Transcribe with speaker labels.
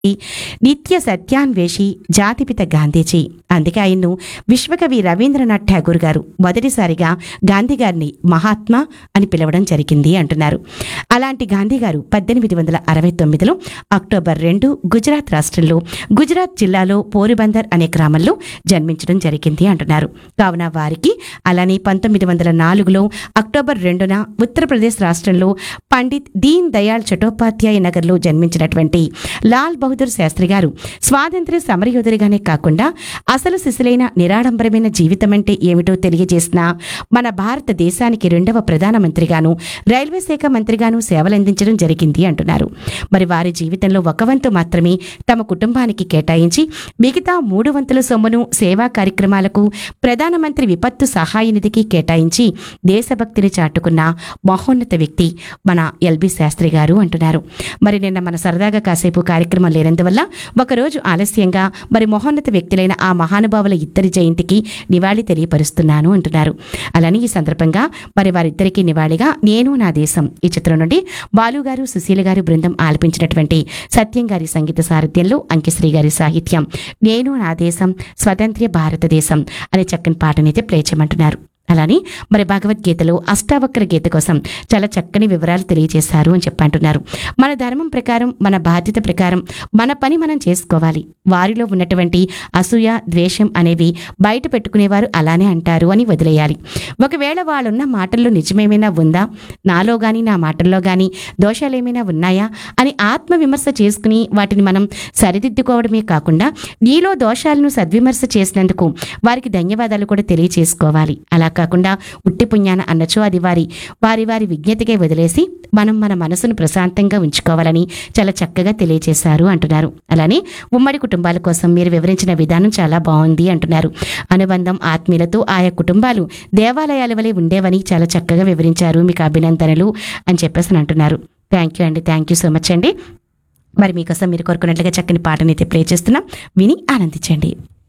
Speaker 1: నిత్య సత్యాన్వేషి జాతిపిత గాంధీజీ అందుకే ఆయన్ను విశ్వకవి రవీంద్రనాథ్ ఠాగూర్ గారు మొదటిసారిగా గాంధీ గారిని మహాత్మా అని పిలవడం జరిగింది అంటున్నారు అలాంటి గాంధీ గారు పద్దెనిమిది వందల అరవై తొమ్మిదిలో అక్టోబర్ రెండు గుజరాత్ రాష్ట్రంలో గుజరాత్ జిల్లాలో పోరుబందర్ అనే గ్రామంలో జన్మించడం జరిగింది అంటున్నారు కావున వారికి అలానే పంతొమ్మిది వందల నాలుగులో అక్టోబర్ రెండున ఉత్తరప్రదేశ్ రాష్ట్రంలో పండిత్ దీన్ దయాళ్ చటోపాధ్యాయ నగర్లో జన్మించినటువంటి లాల్ బహదూర్ శాస్త్రి గారు స్వాతంత్ర్య సమరయోధుడిగానే కాకుండా అసలు సిసలైన నిరాడంబరమైన జీవితం అంటే ఏమిటో తెలియజేసిన మన భారతదేశానికి రెండవ ప్రధానమంత్రిగాను రైల్వే శాఖ మంత్రిగాను సేవలందించడం జరిగింది అంటున్నారు మరి వారి జీవితంలో ఒక వంతు మాత్రమే తమ కుటుంబానికి కేటాయించి మిగతా మూడు వంతుల సొమ్మును సేవా కార్యక్రమాలకు ప్రధానమంత్రి విపత్తు సహాయ నిధికి కేటాయించి దేశభక్తిని చాటుకున్న మహోన్నత వ్యక్తి మన ఎల్బి శాస్త్రి గారు అంటున్నారు మరి నిన్న మన సరదాగా కాసేపు కార్యక్రమం లేనందువల్ల ఒకరోజు ఆలస్యంగా మరి మహోన్నత వ్యక్తులైన ఆ మహానుభావుల ఇద్దరి జయంతికి నివాళి తెలియపరుస్తున్నాను అంటున్నారు అలానే ఈ సందర్భంగా మరి వారిద్దరికీ నివాళిగా నేను నా దేశం ఈ చిత్రం నుండి బాలు గారు సుశీల గారు బృందం ఆలపించినటువంటి సత్యం గారి సంగీత సారథ్యంలో అంకిశ్రీ గారి సాహిత్యం నేను నా దేశం స్వతంత్ర భారతదేశం అనే చక్కని పాటనైతే ప్లే చేయమంటున్నారు అలానే మరి భగవద్గీతలో అష్టావక్ర గీత కోసం చాలా చక్కని వివరాలు తెలియజేశారు అని చెప్పంటున్నారు మన ధర్మం ప్రకారం మన బాధ్యత ప్రకారం మన పని మనం చేసుకోవాలి వారిలో ఉన్నటువంటి అసూయ ద్వేషం అనేవి బయట పెట్టుకునేవారు అలానే అంటారు అని వదిలేయాలి ఒకవేళ వాళ్ళున్న మాటల్లో నిజమేమైనా ఉందా నాలో గాని నా మాటల్లో గాని దోషాలు ఏమైనా ఉన్నాయా అని ఆత్మవిమర్శ చేసుకుని వాటిని మనం సరిదిద్దుకోవడమే కాకుండా నీలో దోషాలను సద్విమర్శ చేసినందుకు వారికి ధన్యవాదాలు కూడా తెలియచేసుకోవాలి అలా కాకుండా ఉట్టి పుణ్యాన అన్నచో అది వారి వారి వారి విజ్ఞతకే వదిలేసి మనం మన మనసును ప్రశాంతంగా ఉంచుకోవాలని చాలా చక్కగా తెలియజేశారు అంటున్నారు అలానే ఉమ్మడి కుటుంబాల కోసం మీరు వివరించిన విధానం చాలా బాగుంది అంటున్నారు అనుబంధం ఆత్మీయులతో ఆయా కుటుంబాలు దేవాలయాల వలె ఉండేవని చాలా చక్కగా వివరించారు మీకు అభినందనలు అని చెప్పేసి అని అంటున్నారు థ్యాంక్ యూ అండి థ్యాంక్ యూ సో మచ్ అండి మరి మీకోసం మీరు కోరుకున్నట్లుగా చక్కని పాటనైతే ప్లే చేస్తున్నాం విని ఆనందించండి